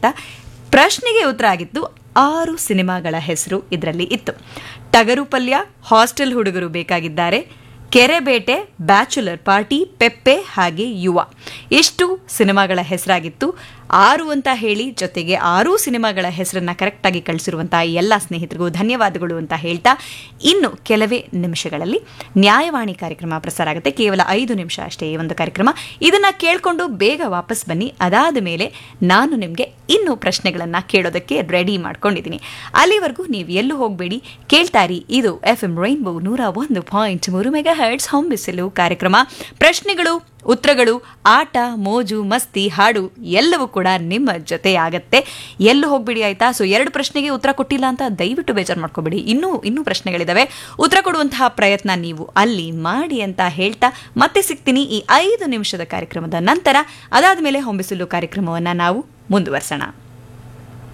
ಆಯ್ತಾ ಪ್ರಶ್ನೆಗೆ ಉತ್ತರ ಆಗಿತ್ತು ಆರು ಸಿನಿಮಾಗಳ ಹೆಸರು ಇದರಲ್ಲಿ ಇತ್ತು ಟಗರು ಪಲ್ಯ ಹಾಸ್ಟೆಲ್ ಹುಡುಗರು ಬೇಕಾಗಿದ್ದಾರೆ ಕೆರೆ ಬೇಟೆ ಬ್ಯಾಚುಲರ್ ಪಾರ್ಟಿ ಪೆಪ್ಪೆ ಹಾಗೆ ಯುವ ಎಷ್ಟು ಸಿನಿಮಾಗಳ ಹೆಸರಾಗಿತ್ತು ಆರು ಅಂತ ಹೇಳಿ ಜೊತೆಗೆ ಆರೂ ಸಿನಿಮಾಗಳ ಹೆಸರನ್ನ ಕರೆಕ್ಟಾಗಿ ಕಳಿಸಿರುವಂತಹ ಎಲ್ಲ ಸ್ನೇಹಿತರಿಗೂ ಧನ್ಯವಾದಗಳು ಅಂತ ಹೇಳ್ತಾ ಇನ್ನು ಕೆಲವೇ ನಿಮಿಷಗಳಲ್ಲಿ ನ್ಯಾಯವಾಣಿ ಕಾರ್ಯಕ್ರಮ ಪ್ರಸಾರ ಆಗುತ್ತೆ ಕೇವಲ ಐದು ನಿಮಿಷ ಅಷ್ಟೇ ಈ ಒಂದು ಕಾರ್ಯಕ್ರಮ ಇದನ್ನ ಕೇಳಿಕೊಂಡು ಬೇಗ ವಾಪಸ್ ಬನ್ನಿ ಅದಾದ ಮೇಲೆ ನಾನು ನಿಮಗೆ ಇನ್ನೂ ಪ್ರಶ್ನೆಗಳನ್ನು ಕೇಳೋದಕ್ಕೆ ರೆಡಿ ಮಾಡ್ಕೊಂಡಿದ್ದೀನಿ ಅಲ್ಲಿವರೆಗೂ ನೀವು ಎಲ್ಲೂ ಹೋಗಬೇಡಿ ಕೇಳ್ತಾರಿ ಇದು ಎಫ್ ಎಂ ರೈನ್ಬೋ ನೂರ ಒಂದು ಪಾಯಿಂಟ್ ಮೂರು ಮೆಗಾ ಹರ್ಟ್ಸ್ ಹೊಂಬಿಸಲು ಕಾರ್ಯಕ್ರಮ ಪ್ರಶ್ನೆಗಳು ಉತ್ತರಗಳು ಆಟ ಮೋಜು ಮಸ್ತಿ ಹಾಡು ಎಲ್ಲವೂ ಕೂಡ ನಿಮ್ಮ ಜೊತೆ ಆಗತ್ತೆ ಎಲ್ಲೂ ಹೋಗ್ಬಿಡಿ ಆಯ್ತಾ ಸೊ ಎರಡು ಪ್ರಶ್ನೆಗೆ ಉತ್ತರ ಕೊಟ್ಟಿಲ್ಲ ಅಂತ ದಯವಿಟ್ಟು ಬೇಜಾರು ಮಾಡ್ಕೋಬೇಡಿ ಇನ್ನೂ ಇನ್ನೂ ಪ್ರಶ್ನೆಗಳಿದಾವೆ ಉತ್ತರ ಕೊಡುವಂತಹ ಪ್ರಯತ್ನ ನೀವು ಅಲ್ಲಿ ಮಾಡಿ ಅಂತ ಹೇಳ್ತಾ ಮತ್ತೆ ಸಿಗ್ತೀನಿ ಈ ಐದು ನಿಮಿಷದ ಕಾರ್ಯಕ್ರಮದ ನಂತರ ಅದಾದ ಮೇಲೆ ಹೊಂಬಿಸಲು ಕಾರ್ಯಕ್ರಮವನ್ನು ನಾವು ಮುಂದುವರ್ಸೋಣ